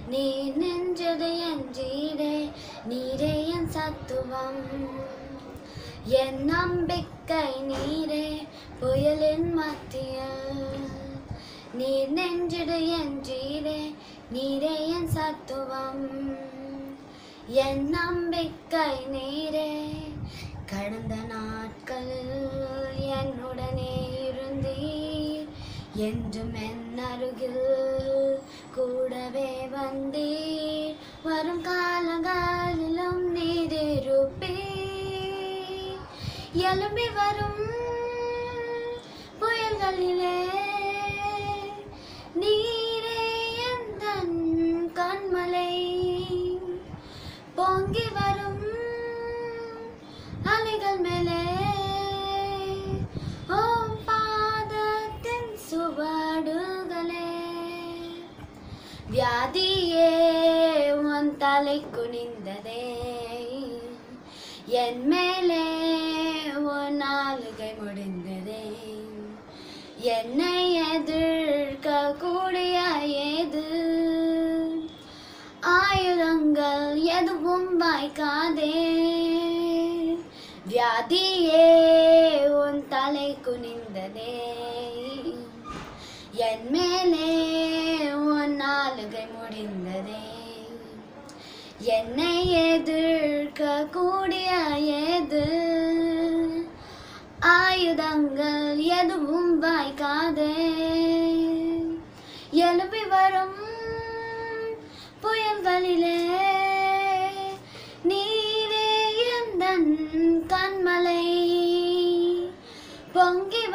நீ நெஞ்சது என்றீரே நீரே என் சத்துவம் என் நம்பிக்கை நீரே புயலின் மத்தியில் நீர் நெஞ்சது என்றீரே நீரே என் சத்துவம் என் நம்பிக்கை நீரே கடந்த நாட்களில் என்னுடனே இருந்தீர் என்றும் என் அருகில் கூடவே வந்தீர் வரும் காலங்களிலும் நீரிருப்பீர் எழும்பி வரும் புயல்களிலே நீரே எந்தன் கண்மலை பொங்கி வரும் அலைகள் மேலே ஓ பாதத்தின் சுவடுகளே வியாதியே உன் தலை குனிந்ததே என் மேலே உன் ஆளுகை முடிந்ததே என்னை எதிர்க்க கூடிய ஏது ஆயுதங்கள் எதுவும் வாய்க்காதே வியாதியே உன் தலை குனிந்ததே என் மேலே உன் ஆளுகை முடிந்ததே என்னை எதிர்க்க கூடிய ஏது ஆயுதங்கள் எதுவும் வாய்க்காதே எழுப்பி வரும் புயல்களிலே நீரே எந்தன் கண்மலை பொங்கி